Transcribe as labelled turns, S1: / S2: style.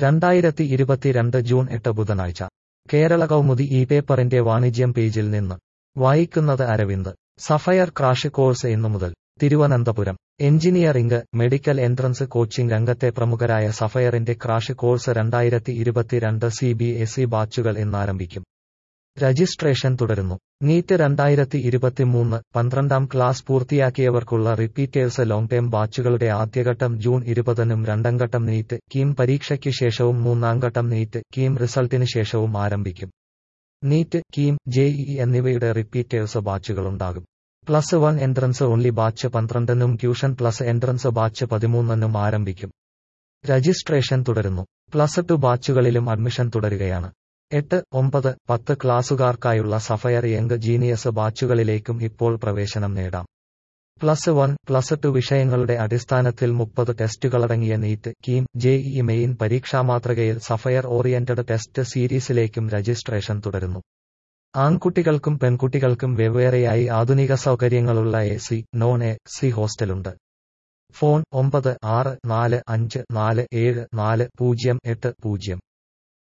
S1: രണ്ടായിരത്തി ഇരുപത്തിരണ്ട് ജൂൺ എട്ട് ബുധനാഴ്ച കേരള കൗമുദി ഈ പേപ്പറിന്റെ വാണിജ്യം പേജിൽ നിന്ന് വായിക്കുന്നത് അരവിന്ദ് സഫയർ ക്രാഷ് കോഴ്സ് ഇന്നു മുതൽ Thiruvananthapuram engineering medical entrance coaching രംഗത്തെ പ്രമുഖരായ സഫയറിന്റെ ക്രാഷ് കോഴ്സ് രണ്ടായിരത്തി ഇരുപത്തിരണ്ട് സി ബി എസ് ഇ ബാച്ചുകൾ ഇന്നാരംഭിക്കും രജിസ്ട്രേഷൻ തുടരുന്നു നീറ്റ് രണ്ടായിരത്തി ഇരുപത്തിമൂന്ന് പന്ത്രണ്ടാം ക്ലാസ് പൂർത്തിയാക്കിയവർക്കുള്ള റിപ്പീറ്റേഴ്സ് ലോങ് ടേം ബാച്ചുകളുടെ ആദ്യഘട്ടം ജൂൺ ഇരുപതിനും രണ്ടാം ഘട്ടം നീറ്റ് കീം പരീക്ഷയ്ക്ക് ശേഷവും മൂന്നാം ഘട്ടം നീറ്റ് കീം റിസൾട്ടിന് ശേഷവും ആരംഭിക്കും നീറ്റ് കീം ജെഇഇ എന്നിവയുടെ റിപ്പീറ്റേഴ്സ് ബാച്ചുകളുണ്ടാകും plus one entrance only batch പന്ത്രണ്ടിനും ട്യൂഷൻ പ്ലസ് എൻട്രൻസ് ബാച്ച് പതിമൂന്നിനും ആരംഭിക്കും രജിസ്ട്രേഷൻ തുടരുന്നു പ്ലസ് ടു ബാച്ചുകളിലും അഡ്മിഷൻ തുടരുകയാണ് എട്ട് ഒമ്പത് പത്ത് ക്ലാസുകാർക്കായുള്ള സഫയർ യങ് ജീനിയസ് ബാച്ചുകളിലേക്കും ഇപ്പോൾ പ്രവേശനം നേടാം പ്ലസ് വൺ പ്ലസ് ടു വിഷയങ്ങളുടെ അടിസ്ഥാനത്തിൽ മുപ്പത് ടെസ്റ്റുകളടങ്ങിയ നീറ്റ് കീം ജെഇഇ മെയിൻ പരീക്ഷാമാതൃകയിൽ സഫയർ ഓറിയന്റഡ് ടെസ്റ്റ് സീരീസിലേക്കും രജിസ്ട്രേഷൻ തുടരുന്നു ആൺകുട്ടികൾക്കും പെൺകുട്ടികൾക്കും വെവ്വേറെയായി ആധുനിക സൗകര്യങ്ങളുള്ള A C non A C ഹോസ്റ്റലുണ്ട് ഫോൺ ഒമ്പത് ആറ് നാല് അഞ്ച് നാല് ഏഴ് നാല് പൂജ്യം എട്ട് പൂജ്യം